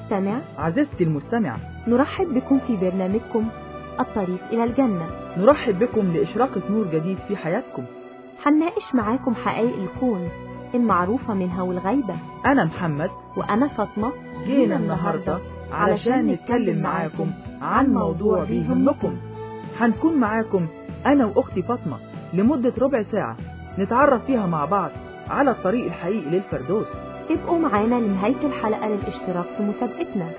المستمع عزيزتي المستمع نرحب بكم في برنامجكم الطريق إلى الجنة نرحب بكم لإشراقة نور جديد في حياتكم هنناقش معاكم حقائق الكون المعروفة منها والغيبة أنا محمد وأنا فاطمة جينا النهاردة علشان نتكلم معاكم عن موضوع بيهمكم هنكون معاكم أنا وأختي فاطمة لمدة ربع ساعة نتعرف فيها مع بعض على الطريق الحقيقي للفردوس ابقوا معانا لنهاية الحلقة للاشتراك في مسابقتنا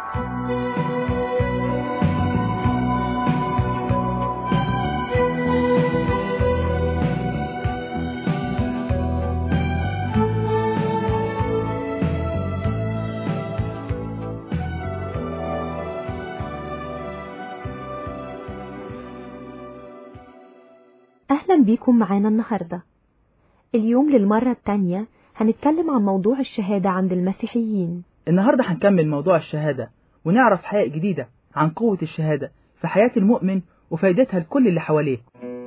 أهلا بيكم معانا النهاردة اليوم للمرة التانية هنتكلم عن موضوع الشهادة عند المسيحيين النهاردة هنكمل موضوع الشهادة ونعرف حقائق جديدة عن قوة الشهادة في حياة المؤمن وفايدتها لكل اللي حواليه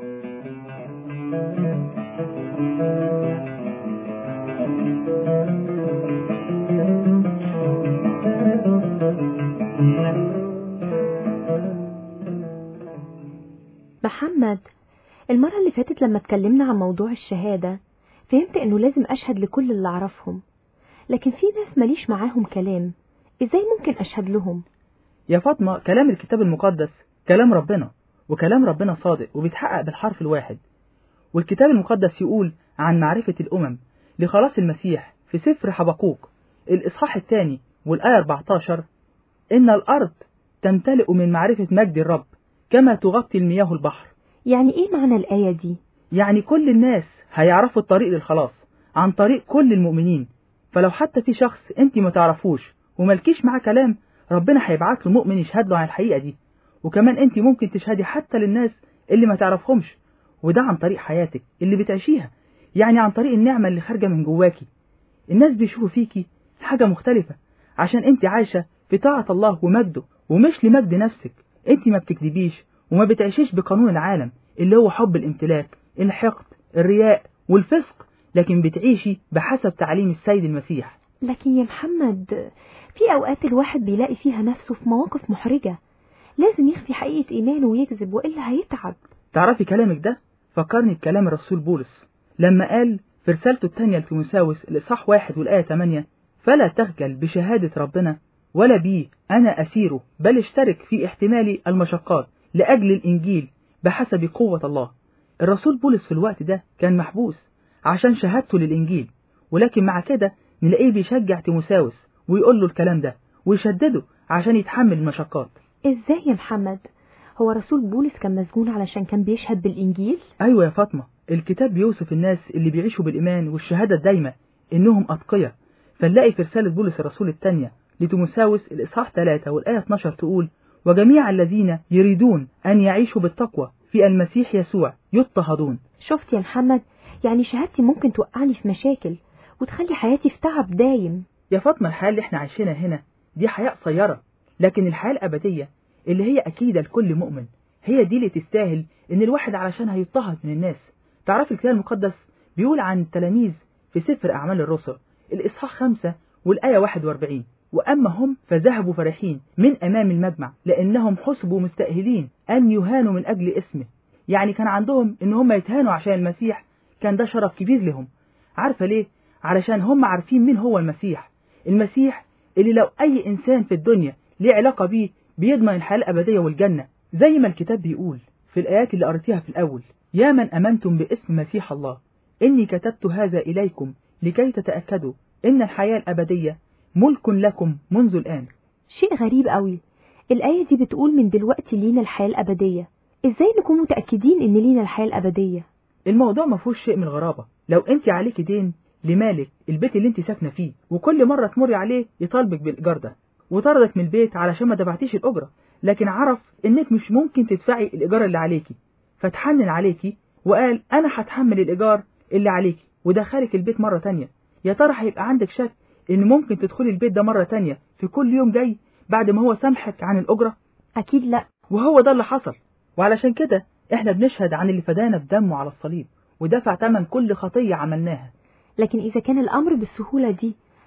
محمد المرة اللي فاتت لما اتكلمنا عن موضوع الشهادة فهمت انه لازم اشهد لكل اللي اعرفهم لكن في ناس ماليش معاهم كلام ازاي ممكن اشهد لهم يا فاطمة كلام الكتاب المقدس كلام ربنا وكلام ربنا صادق وبيتحقق بالحرف الواحد والكتاب المقدس يقول عن معرفة الأمم لخلاص المسيح في سفر حبقوق الإصحاح الثاني والآية 14 إن الأرض تمتلئ من معرفة مجد الرب كما تغطي المياه البحر يعني ايه معنى الآية دي يعني كل الناس هيعرفوا الطريق للخلاص عن طريق كل المؤمنين فلو حتى في شخص انت ما تعرفوش وملكيش معاه كلام ربنا هيبعت له مؤمن يشهد له عن الحقيقة دي وكمان انت ممكن تشهدي حتى للناس اللي ما تعرفهمش وده عن طريق حياتك اللي بتعيشيها يعني عن طريق النعمة اللي خارجة من جواكي الناس بيشوفوا فيكي حاجة مختلفة عشان انت عايشة في طاعة الله ومجده ومش لمجد نفسك انت ما بتكذبيش وما بتعيشيش بقانون العالم اللي هو حب الامتلاك الحقد الرياء والفسق لكن بتعيشي بحسب تعليم السيد المسيح لكن يا محمد في اوقات الواحد بيلاقي فيها نفسه في مواقف محرجة لازم يخفي حقيقة ايمانه ويكذب والا هيتعب تعرفي كلامك ده فكرني بكلام الرسول بولس لما قال في رسالته الثانية لتيموساوس الإصحاح واحد والآية 8 فلا تخجل بشهادة ربنا ولا بي أنا أسيره بل اشترك في احتمال المشقات لأجل الإنجيل بحسب قوة الله الرسول بولس في الوقت ده كان محبوس عشان شهادته للإنجيل ولكن مع كده نلاقيه بيشجع تيموساوس ويقول له الكلام ده ويشدده عشان يتحمل المشقات ازاي يا محمد هو رسول بولس كان مسجون علشان كان بيشهد بالانجيل أيوة يا فاطمة الكتاب بيوصف الناس اللي بيعيشوا بالإيمان والشهادة الدايمة إنهم أتقية فنلاقي في رسالة بولس الرسول الثانية لتيموساوس الإصحاح 3 والآية 12 تقول وجميع الذين يريدون أن يعيشوا بالتقوى في المسيح يسوع يضطهدون شفت يا محمد يعني شهادتي ممكن توقعني في مشاكل وتخلي حياتي في تعب دايم يا فاطمة الحياة اللي احنا عايشينها هنا دي حياة قصيرة لكن الحياة الأبدية اللي هي أكيدة لكل مؤمن هي دي اللي تستاهل إن الواحد علشانها يضطهد من الناس تعرف الكتاب المقدس بيقول عن التلاميذ في سفر أعمال الرسل الإصحاح 5 والآية 41 وأما هم فذهبوا فرحين من أمام المجمع لأنهم حسبوا مستأهلين أن يهانوا من أجل اسمه يعني كان عندهم إن هم يتهانوا عشان المسيح كان ده شرف كبير لهم عارفة ليه؟ علشان هم عارفين مين هو المسيح المسيح اللي لو أي إنسان في الدنيا ليه علاقة بيه بيضمن الحياة الأبدية والجنة زي ما الكتاب بيقول في الآيات اللي قريتيها في الأول يا من أمنتم باسم مسيح الله إني كتبت هذا إليكم لكي تتأكدوا إن الحياة الأبدية ملك لكم منذ الآن شيء غريب قوي الآية دي بتقول من دلوقتي لينا الحياة الأبدية ازاي نكون متأكدين ان لينا الحياة الأبدية الموضوع ما فيهوش شيء من الغرابة لو انت عليك دين لمالك البيت اللي انت ساكنة فيه وكل مرة تمري عليه يطالبك بالإيجار ده وطردك من البيت علشان ما دفعتيش الأجرة لكن عرف انك مش ممكن تدفعي الإيجار اللي عليكي فتحنن عليكي وقال أنا هتحمل الإيجار اللي عليكي ودخلك البيت مرة تانية يا ترى هيبقى عندك شك إن ممكن تدخلي البيت ده مرة تانية في كل يوم جاي بعد ما هو سامحك عن الأجرة أكيد لأ وهو ده اللي حصل وعلشان كده احنا بنشهد عن اللي فدانا بدمه على الصليب ودفع ثمن كل خطية عملناها لكن إذا كان الأمر بالسهولة دي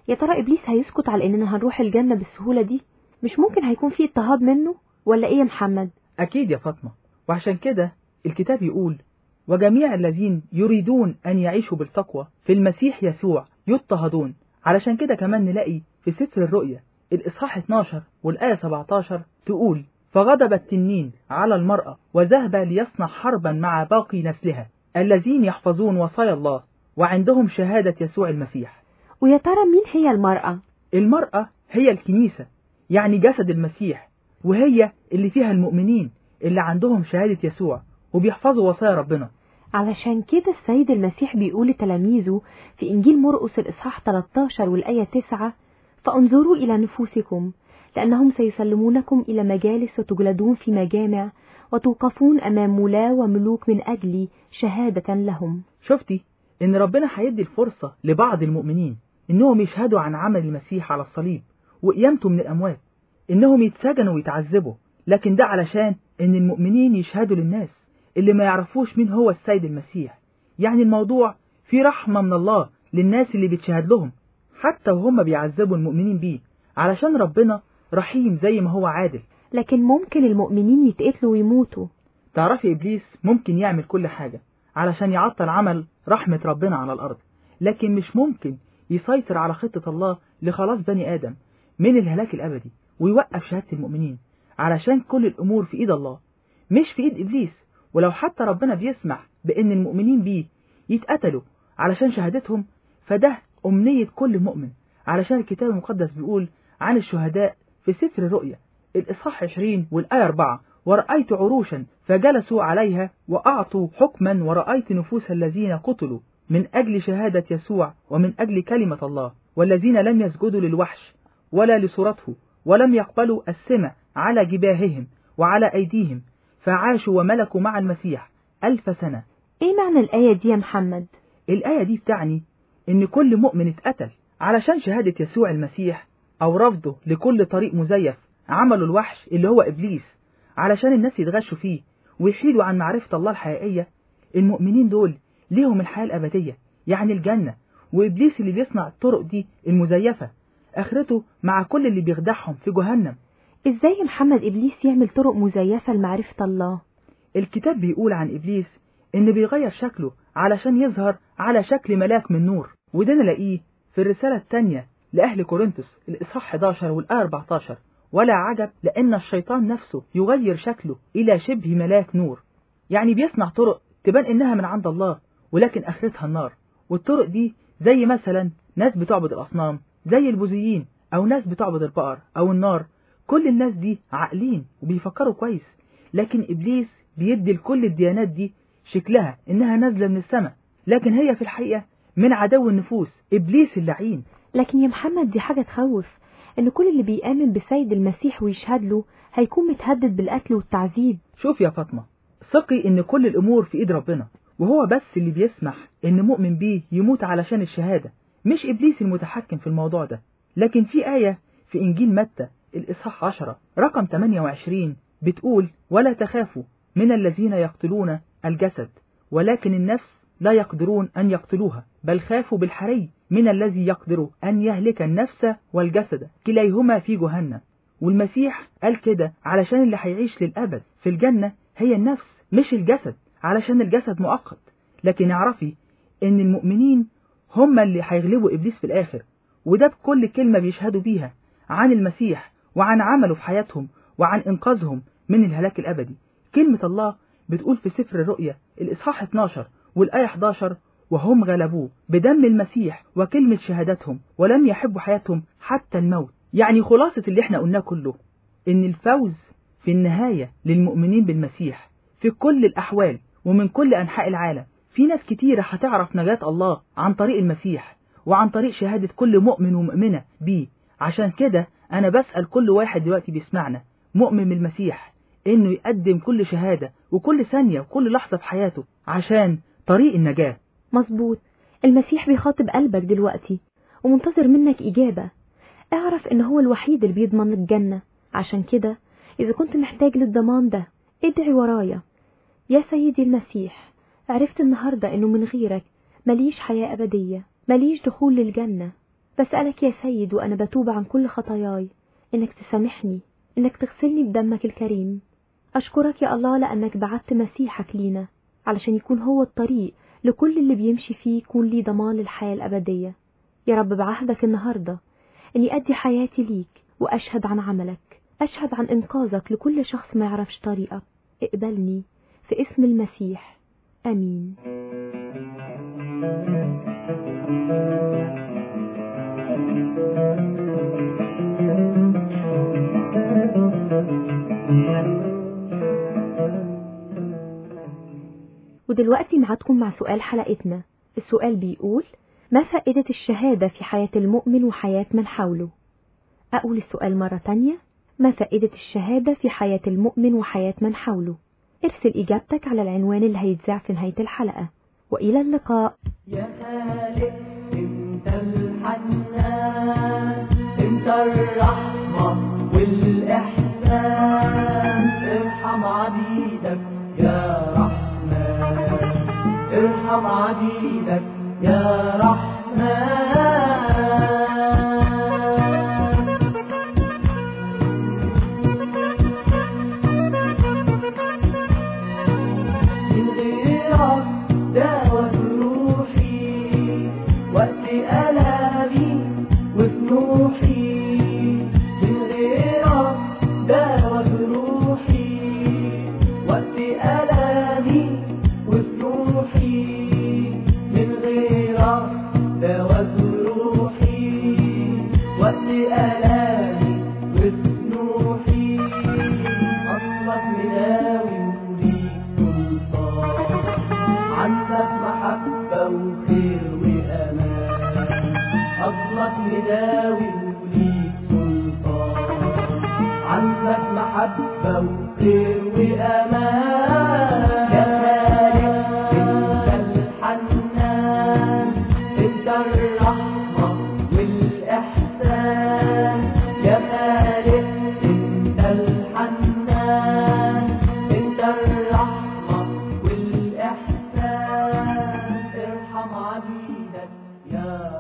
يا ترى إبليس هيسكت على إننا هنروح الجنة بالسهولة دي مش ممكن هيكون في اضطهاد منه ولا إيه يا محمد أكيد يا فاطمة وعشان كده الكتاب يقول وجميع الذين يريدون أن يعيشوا بالتقوى في المسيح يسوع يضطهدون علشان كده كمان نلاقي في سفر الرؤيا الإصحاح 12 والآية 17 تقول فغضب التنين على المرأة وذهب ليصنع حربا مع باقي نسلها الذين يحفظون وصايا الله وعندهم شهادة يسوع المسيح ويا ترى مين هي المرأة المرأة هي الكنيسة يعني جسد المسيح وهي اللي فيها المؤمنين اللي عندهم شهادة يسوع وبيحفظوا وصايا ربنا علشان كده السيد المسيح بيقول لتلاميذه في إنجيل مرقس الإصحاح 13 والآية 9 فانظروا إلى نفوسكم لأنهم سيسلمونكم إلى مجالس وتجلدون في مجامع وتوقفون أمام ولاة وملوك من أجل شهادة لهم شفتي إن ربنا هيدي الفرصة لبعض المؤمنين إنهم يشهدوا عن عمل المسيح على الصليب وقيامته من الأموات إنهم يتسجنوا ويتعذبوا لكن ده علشان إن المؤمنين يشهدوا للناس اللي ما يعرفوش مين هو السيد المسيح يعني الموضوع في رحمة من الله للناس اللي بتشهد لهم حتى وهم بيعذبوا المؤمنين بيه علشان ربنا رحيم زي ما هو عادل لكن ممكن المؤمنين يتقتلوا ويموتوا تعرفي إبليس ممكن يعمل كل حاجة علشان يعطل عمل رحمة ربنا على الأرض لكن مش ممكن يسيطر على خطة الله لخلاص بني آدم من الهلاك الأبدي ويوقف شهادة المؤمنين علشان كل الأمور في إيد الله مش في إيد إبليس ولو حتى ربنا بيسمح بأن المؤمنين بيه يتقتلوا علشان شهادتهم فده أمنية كل مؤمن علشان الكتاب المقدس بيقول عن الشهداء في سفر الرؤيا الإصحاح 20 والآية 4 ورأيت عروشا فجلسوا عليها وأعطوا حكما ورأيت نفوس الذين قتلوا من أجل شهادة يسوع ومن أجل كلمة الله والذين لم يسجدوا للوحش ولا لصورته ولم يقبلوا السمع على جباههم وعلى أيديهم فعاشوا وملكوا مع المسيح ألف سنة إيه معنى الآية دي يا محمد؟ الآية دي بتعني إن كل مؤمن اتقتل علشان شهادة يسوع المسيح أو رفضه لكل طريق مزيف عمله الوحش اللي هو إبليس علشان الناس يتغشوا فيه ويحيدوا عن معرفة الله الحقيقية المؤمنين دول ليهم الحياة الأبدية يعني الجنة وإبليس اللي بيصنع الطرق دي المزيفة آخرته مع كل اللي بيخدعهم في جهنم إزاي يا محمد إبليس يعمل طرق مزيفة لمعرفة الله؟ الكتاب بيقول عن إبليس إن بيغير شكله علشان يظهر على شكل ملاك من نور وده نلاقيه في الرسالة الثانية لأهل كورنثوس الإصحاح 11 والآية 14 ولا عجب لأن الشيطان نفسه يغير شكله إلى شبه ملاك نور يعني بيصنع طرق تبان إنها من عند الله ولكن آخرتها النار والطرق دي زي مثلا ناس بتعبد الأصنام زي البوذيين أو ناس بتعبد البقر أو النار كل الناس دي عاقلين وبيفكروا كويس لكن إبليس بيدي لكل الديانات دي شكلها إنها نازلة من السماء لكن هي في الحقيقة من عدو النفوس إبليس اللعين لكن يا محمد دي حاجة تخوف إن كل اللي بيآمن بسيد المسيح ويشهد له هيكون متهدد بالقتل والتعذيب شوف يا فاطمة ثقي إن كل الأمور في إيد ربنا وهو بس اللي بيسمح إن مؤمن بيه يموت علشان الشهادة مش إبليس المتحكم في الموضوع ده لكن في آية في إنجيل متى الإصحاح 10 رقم 28 بتقول ولا تخافوا من الذين يقتلون الجسد ولكن النفس لا يقدرون أن يقتلوها بل خافوا بالحري من الذي يقدر أن يهلك النفس والجسد كليهما في جهنم والمسيح قال كده علشان اللي هيعيش للأبد في الجنة هي النفس مش الجسد علشان الجسد مؤقت لكن اعرفي ان المؤمنين هم اللي هيغلبوا إبليس في الآخر وده بكل كلمة بيشهدوا بيها عن المسيح وعن عمله في حياتهم وعن إنقاذهم من الهلاك الأبدي كلمة الله بتقول في سفر الرؤيا الإصحاح 12 والآية 11 وهم غلبوه بدم المسيح وكلمة شهادتهم ولم يحبوا حياتهم حتى الموت يعني خلاصة اللي احنا قلناه كله إن الفوز في النهاية للمؤمنين بالمسيح في كل الأحوال ومن كل أنحاء العالم في ناس كتيرة هتعرف نجاة الله عن طريق المسيح وعن طريق شهادة كل مؤمن ومؤمنة بيه عشان كده أنا بسأل كل واحد دلوقتي بيسمعنا مؤمن بالمسيح إنه يقدم كل شهادة وكل ثانية وكل لحظة في حياته عشان طريق النجاة مظبوط المسيح بيخاطب قلبك دلوقتي ومنتظر منك إجابة اعرف إن هو الوحيد اللي بيضمن الجنة عشان كده إذا كنت محتاج للضمان ده ادعي ورايا يا سيدي المسيح عرفت النهاردة إنه من غيرك مليش حياة أبدية مليش دخول للجنة بسألك يا سيد وأنا بتوب عن كل خطاياي إنك تسامحني إنك تغسلني بدمك الكريم أشكرك يا الله لأنك بعت مسيحك لينا علشان يكون هو الطريق لكل اللي بيمشي فيه يكون ليه ضمان للحياة الأبدية يا رب بعهدك النهاردة إني أدي حياتي ليك وأشهد عن عملك أشهد عن إنقاذك لكل شخص ما يعرفش طريقك اقبلني في اسم المسيح آمين ودلوقتي معادكم مع سؤال حلقتنا السؤال بيقول ما فائدة الشهادة في حياة المؤمن وحياة من حوله أقول السؤال مرة تانية ما فائدة الشهادة في حياة المؤمن وحياة من حوله ارسل إجابتك على العنوان اللي هيتذاع في نهاية الحلقة وإلى اللقاء يا خالق انت الحنان انت الرحمة والإحسان ارحم عبيدك يا رحمن ارحم عبيدك يا رحمن من غيرك داوت روحي وقت ألامي وطموحي من غيرك داوت روحي وقت ألامي وطموحي من غيرك داوت روحي وقت ألامي وطموحي أصلك مداوي وليك سلطان عندك محبة وخير وأمان أصلك مداوي وليك سلطان عندك محبة وخير وأمان يا خالق أنت الحنان أنت الرحمة والإحسان يا خالق أنت الحنان أنت الرحمة والإحسان ارحم عبيدك يا